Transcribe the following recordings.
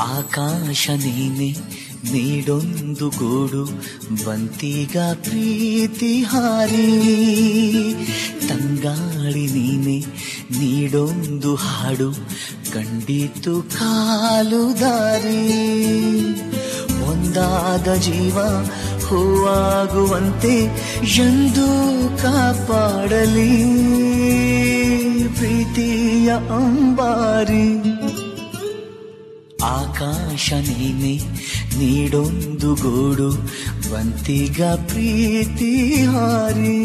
ಆಕಾಶ ನೀನೆ ನೀಡೊಂದು ಗೂಡು ಬಂತೀಗ ಪ್ರೀತಿ ಹಾರಿ ತಂಗಾಳಿ ನೀನೆ ನೀಡೊಂದು ಹಾಡು ಕಂಡಿತು ಕಾಲು ದಾರಿ ಒಂದಾದ ಜೀವ ಹೂವಾಗುವಂತೆ ಎಂದು ಕಾಪಾಡಲಿ ಪ್ರೀತಿಯ ಅಂಬಾರಿ ಆಕಾಶ ನೀನೆ ನೀಡೊಂದು ಗೂಡು ಬಂತಿಗ ಪ್ರೀತಿ ಹಾರಿ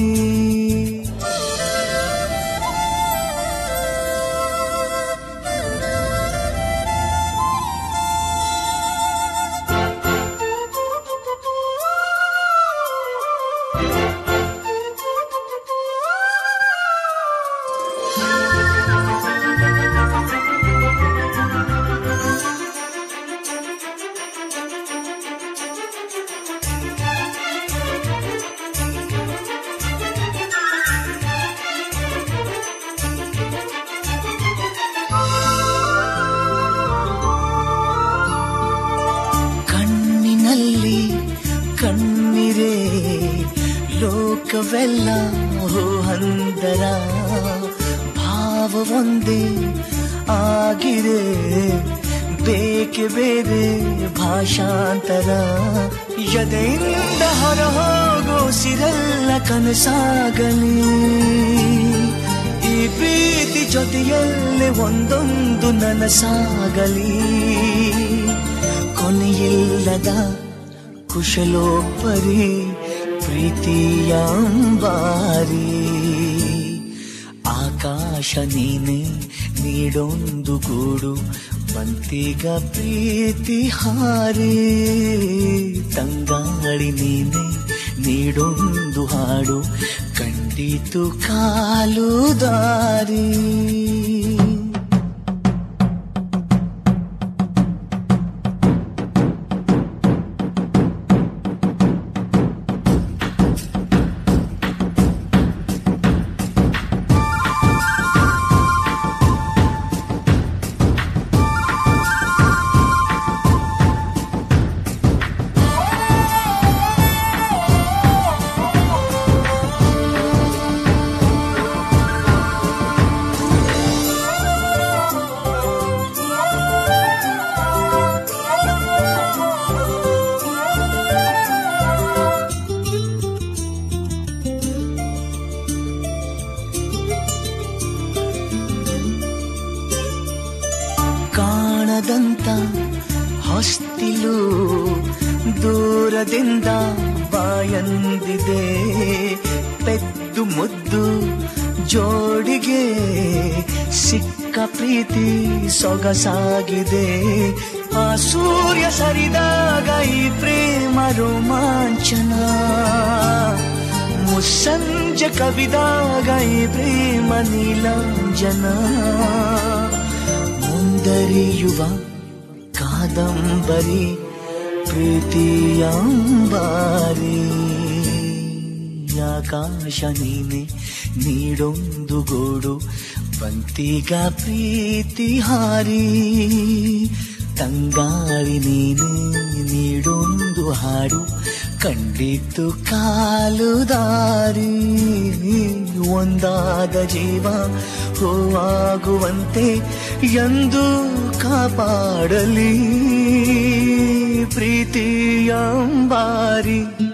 ಕಣ್ಣಿನಲ್ಲಿ ಕಣ್ಣಿರೆ ಲೋಕವೆಲ್ಲ ಹಂದರ ಭಾವ ಒಂದೇ ಆಗಿದೆ ಬೇಕೆ ಬೇರೆ ಭಾಷಾಂತರ ಎದೆಯಿಂದ ಹೊರ ಹೋಗೋ ಸಿರಲ್ಲ ಕನಸಾಗಲಿ ಈ ಪ್ರೀತಿ ಜೊತೆಯಲ್ಲೇ ಒಂದೊಂದು ನನಸಾಗಲಿ ಕೊನೆಯಿಲ್ಲದ ಕುಶಲೋಪರಿ ಪ್ರೀತಿಯ ಅಂಬಾರಿ ಆಕಾಶ ನೀನೆ ನೀಡೊಂದು ಗೂಡು ಬಂತಿಗ ಪ್ರೀತಿ ಹಾರಿ ತಂಗಾಳಿ ನೀನೆ ನೀಡೊಂದು ಹಾಡು ಕಂಡಿತು ಕಾಲು ದಾರಿ ಕಾಣದಂತ ಹೊಸ್ತಿಲು ದೂರದಿಂದ ಬಾಯಂದಿದೆ ಪೆದ್ದು ಮುದ್ದು ಜೋಡಿಗೆ ಸಿಕ್ಕ ಪ್ರೀತಿ ಸೊಗಸಾಗಿದೆ ಆ ಸೂರ್ಯ ಸರಿದಾಗ ಈ ಪ್ರೇಮ ರೋಮಾಂಚನ ಮುಸ್ಸಂಜೆ ಕವಿದಾಗ ಈ ಪ್ರೇಮ ನೀಲಾಂಜನ ಮುಂದರಿಯುವ ಕಾದಂಬರಿ ಪ್ರೀತಿಯಂಬಾರಿ ಆಕಾಶ ನೀನೆ ನೀಡೊಂದು ಗೋಡು ಬಂತಿಗ ಪ್ರೀತಿ ಹಾರಿ ತಂಗಾಳಿ ನೀನೆ ನೀಡೊಂದು ಹಾಡು ಕಂಡಿತು ಕಾಲು ದಾರಿ ಒಂದಾದ ಜೀವ ಹೂವಾಗುವಂತೆ ಎಂದು ಕಾಪಾಡಲಿ ಪ್ರೀತಿಯಂಬಾರಿ